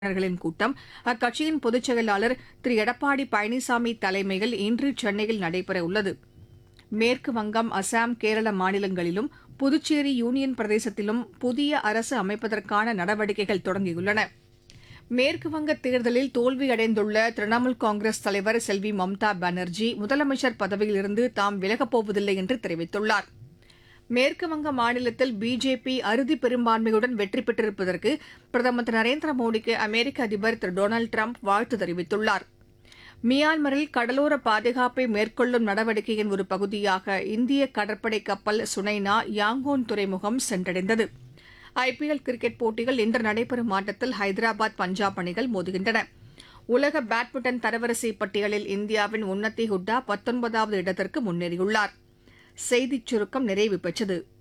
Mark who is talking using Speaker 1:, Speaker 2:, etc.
Speaker 1: உறுப்பினர்களின் கூட்டம் அக்கட்சியின் பொதுச் செயலாளர் திரு எடப்பாடி பழனிசாமி தலைமையில் இன்று சென்னையில் நடைபெறவுள்ளது மேற்கு வங்கம் அசாம் கேரள மாநிலங்களிலும் புதுச்சேரி யூனியன் பிரதேசத்திலும் புதிய அரசு அமைப்பதற்கான நடவடிக்கைகள் தொடங்கியுள்ளன மேற்குவங்க தேர்தலில் தோல்வியடைந்துள்ள திரிணாமுல் காங்கிரஸ் தலைவர் செல்வி மம்தா பானர்ஜி முதலமைச்சர் பதவியிலிருந்து தாம் விலகப் போவதில்லை என்று தெரிவித்துள்ளார் மேற்குவங்க மாநிலத்தில் பிஜேபி அறுதி பெரும்பான்மையுடன் வெற்றி பெற்றிருப்பதற்கு பிரதமர் திரு நரேந்திர மோடிக்கு அமெரிக்க அதிபர் திரு டொனால்டு டிரம்ப் வாழ்த்து தெரிவித்துள்ளார் மியான்மரில் கடலோர பாதுகாப்பை மேற்கொள்ளும் நடவடிக்கையின் ஒரு பகுதியாக இந்திய கடற்படை கப்பல் சுனைனா யாங்கோன் துறைமுகம் சென்றடைந்தது ஐபிஎல் கிரிக்கெட் போட்டிகள் இன்று நடைபெறும் ஆட்டத்தில் ஹைதராபாத் பஞ்சாப் அணிகள் மோதுகின்றன உலக பேட்மிண்டன் தரவரிசை பட்டியலில் இந்தியாவின் உன்னதி ஹுட்டா பத்தொன்பதாவது இடத்திற்கு முன்னேறியுள்ளார் செய்திச் சுருக்கம் நிறைவு பெற்றது